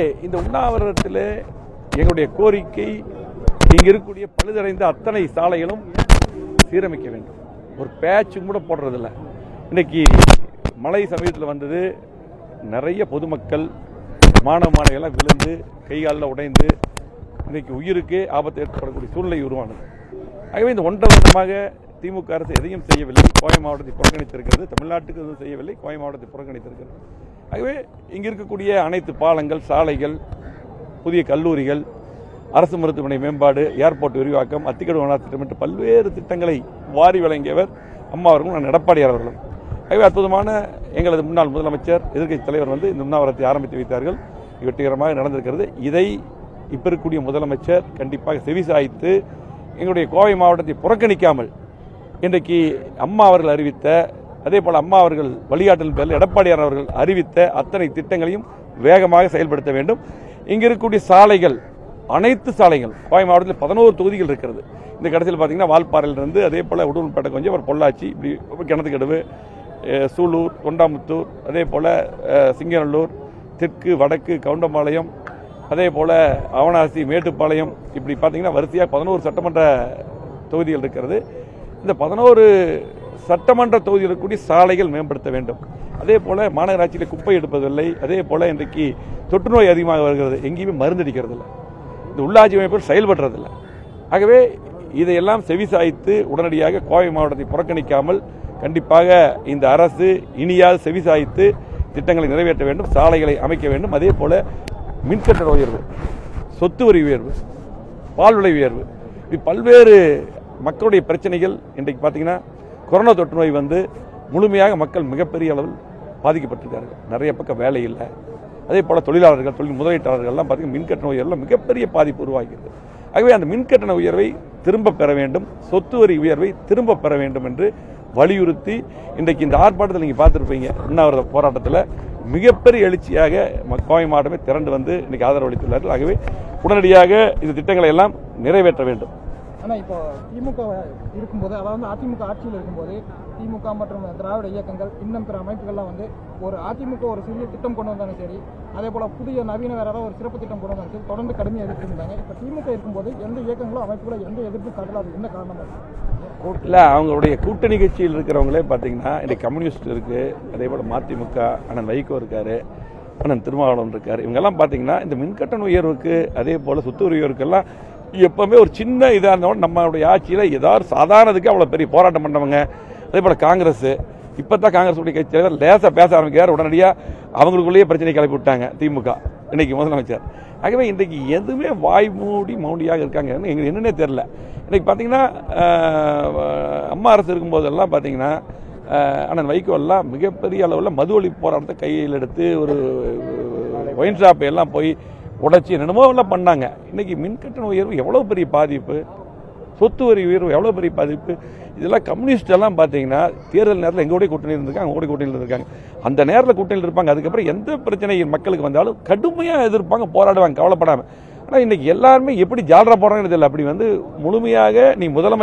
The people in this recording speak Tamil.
இந்த உண்ணாவிரதத்தில் எங்களுடைய கோரிக்கை இங்க இருக்கக்கூடிய பழுதடைந்த அத்தனை சாலைகளும் சீரமைக்க வேண்டும் ஒரு பேட்ச் கூட போடுறதில்ல இன்னைக்கு மழை சமயத்தில் வந்தது நிறைய பொதுமக்கள் மாணவ மாணவிகள்லாம் விழுந்து கை காலில் உடைந்து இன்னைக்கு உயிருக்கு ஆபத்து ஏற்படக்கூடிய சூழ்நிலை உருவானது ஆகவே இந்த ஒன்றரை வருடமாக திமுக அரசு எதையும் செய்யவில்லை கோவை மாவட்டத்தை புறக்கணித்திருக்கிறது தமிழ்நாட்டுக்கு எதுவும் செய்யவில்லை கோவை மாவட்டத்தை புறக்கணித்திருக்கிறது ஆகவே இங்க இருக்கக்கூடிய அனைத்து பாலங்கள் சாலைகள் புதிய கல்லூரிகள் அரசு மருத்துவமனை மேம்பாடு ஏர்போர்ட் விரிவாக்கம் அத்திக்கடு வனார் திட்டம் என்று பல்வேறு திட்டங்களை வாரி வழங்கியவர் அம்மா அவர்களும் நான் எடப்பாடியார் அவர்களும் ஆகவே அற்புதமான எங்களது முன்னாள் முதலமைச்சர் எதிர்க்கட்சி தலைவர் வந்து இந்த உண்ணாவிரத்தை ஆரம்பித்து வைத்தார்கள் இது வெற்றிகரமாக நடந்திருக்கிறது இதை இப்ப இருக்கக்கூடிய முதலமைச்சர் கண்டிப்பாக செவிசாய்த்து எங்களுடைய கோவை மாவட்டத்தை புறக்கணிக்காமல் இன்றைக்கு அம்மா அவர்கள் அறிவித்த அதே போல அம்மா அவர்கள் வழிகாட்டல் பேரில் எடப்பாடியார் அவர்கள் அறிவித்த அத்தனை திட்டங்களையும் வேகமாக செயல்படுத்த வேண்டும் இங்க இருக்கக்கூடிய சாலைகள் அனைத்து சாலைகள் கோவை மாவட்டத்தில் பதினோரு தொகுதிகள் இருக்கிறது இந்த கடைசியில் பார்த்தீங்கன்னா வால்பாறையிலிருந்து அதே போல உடுமல்பேட்டை கொஞ்சம் ஒரு பொள்ளாச்சி இப்படி கிணத்துக்கடவு அஹ், சூலூர் தொண்டாமுத்தூர் அதே போல அஹ், சிங்கநல்லூர் தெற்கு வடக்கு கவுண்டம்பாளையம் அதே போல அவனாசி மேட்டுப்பாளையம் இப்படி பார்த்தீங்கன்னா வரிசையாக பதினோரு சட்டமன்ற தொகுதிகள் இருக்கிறது இந்த பதினோரு சட்டமன்ற தொகுதியில் இருக்கக்கூடிய சாலைகள் மேம்படுத்த வேண்டும் அதே போல மாநகராட்சியில் குப்பை எடுப்பதில்லை அதே போல இன்றைக்கு தொற்று நோய் அதிகமாக வருகிறது எங்கேயுமே மருந்து அடிக்கிறது இல்லை இந்த உள்ளாட்சி அமைப்புகள் செயல்படுறதில்லை ஆகவே இதையெல்லாம் செவிசாய்த்து உடனடியாக கோவை மாவட்டத்தை புறக்கணிக்காமல் கண்டிப்பாக இந்த அரசு இனியாவது செவிசாய்த்து திட்டங்களை நிறைவேற்ற வேண்டும் சாலைகளை அமைக்க வேண்டும் அதே போல மின்கட்டண உயர்வு சொத்து வரி உயர்வு பால் விலை உயர்வு இப்படி பல்வேறு மக்களுடைய பிரச்சனைகள் இன்றைக்கு பார்த்தீங்கன்னா கொரோனா தொற்று நோய் வந்து முழுமையாக மக்கள் மிகப்பெரிய அளவில் பாதிக்கப்பட்டிருக்கார்கள் நிறைய பக்கம் வேலை இல்லை அதே போல தொழிலாளர்கள் தொழில் முதலீட்டாளர்கள்லாம் பார்த்தீங்கன்னா மின்கட்டண உயர்வில் மிகப்பெரிய பாதிப்பு உருவாகிறது ஆகவே அந்த மின்கட்டண உயர்வை திரும்ப பெற வேண்டும் சொத்து வரி உயர்வை திரும்ப பெற வேண்டும் என்று வலியுறுத்தி இன்றைக்கு இந்த ஆர்ப்பாட்டத்தில் நீங்க பார்த்திருப்பீங்க உண்ணாவிரத போராட்டத்தில் மிகப்பெரிய எழுச்சியாக ம- கோவை மாவட்டமே திரண்டு வந்து இன்னைக்கு ஆதரவு அளித்துள்ளார்கள் ஆகவே உடனடியாக இந்த திட்டங்களை எல்லாம் நிறைவேற்ற வேண்டும் ஆனா இப்போ திமுக இருக்கும்போது அதாவது அதிமுக ஆட்சியில் இருக்கும்போது திமுக மற்றும் திராவிட இயக்கங்கள் இன்னும் பிற அமைப்புகள்லாம் வந்து ஒரு அதிமுக ஒரு சிறிய திட்டம் கொண்டு வந்தாலும் சரி அதே போல புதிய நவீன வேற ஏதாவது ஒரு சிறப்பு திட்டம் கொண்டு வந்தாலும் சரி தொடர்ந்து கடுமையாக எதிர்த்து இருந்தாங்க இப்போ திமுக இருக்கும்போது எந்த இயக்கங்களும் அமைப்புகளும் எந்த எதிர்ப்பும் காட்டல அது என்ன காரணமா இருக்கு? இல்ல அவங்களுடைய கூட்டணி கட்சியில் இருக்கிறவங்களே பாத்தீங்கன்னா இன்னைக்கு கம்யூனிஸ்ட் இருக்கு அதே போல மதிமுக அண்ணன் வைகோ இருக்காரு அண்ணன் திருமாவளவன் இருக்காரு இவங்கெல்லாம் பாத்தீங்கன்னா இந்த மின்கட்டண உயர்வுக்கு அதே போல சொத்து வரி உயர்வுக்கெல்லாம் எப்பவுமே ஒரு சின்ன இதா இருந்தாலும் நம்மளுடைய ஆட்சியில ஏதாவது சாதாரணதுக்கு அவ்வளவு பெரிய போராட்டம் பண்ணவங்க அதே போல காங்கிரஸ் இப்பதான் காங்கிரஸ் உடைய கட்சி தலைவர் லேசா பேச ஆரம்பிக்கிறார் உடனடியா அவங்களுக்குள்ளேயே பிரச்சனை கிளப்பி விட்டாங்க திமுக இன்னைக்கு முதலமைச்சர் ஆகவே இன்றைக்கு எதுவுமே வாய் மூடி மௌண்டியாக இருக்காங்க எங்களுக்கு என்னன்னே தெரியல இன்னைக்கு பார்த்தீங்கன்னா அஹ், அம்மா அரசு இருக்கும்போதெல்லாம் பார்த்தீங்கன்னா அஹ், அண்ணன் வைகோ எல்லாம் மிகப்பெரிய அளவில் மது ஒழிப்பு போராட்டத்தை கையில் எடுத்து ஒரு ஒயின் ஷாப்பை எல்லாம் போய் உடைச்சி என்னென்னமோ எல்லாம் பண்ணாங்க இன்னைக்கு மின்கட்டண உயர்வு எவ்வளோ பெரிய பாதிப்பு சொத்து வரி உயர்வு எவ்வளோ பெரிய பாதிப்பு இதெல்லாம் கம்யூனிஸ்ட் எல்லாம் பார்த்தீங்கன்னா தேர்தல் நேரத்தில் எங்க கூட கூட்டணி இருந்திருக்காங்க அவங்க கூட கூட்டணியில் இருந்திருக்காங்க அந்த நேரத்தில் கூட்டணியில் இருப்பாங்க அதுக்கப்புறம் எந்த பிரச்சனை மக்களுக்கு வந்தாலும் கடுமையாக எதிர்ப்பாங்க போராடுவாங்க கவலைப்படாமல் ஆனால் இன்னைக்கு எல்லாருமே எப்படி ஜாலரா போடுறாங்கன்னு தெரியல அப்படி வந்து முழுமையாக நீ முதலமைச்சர்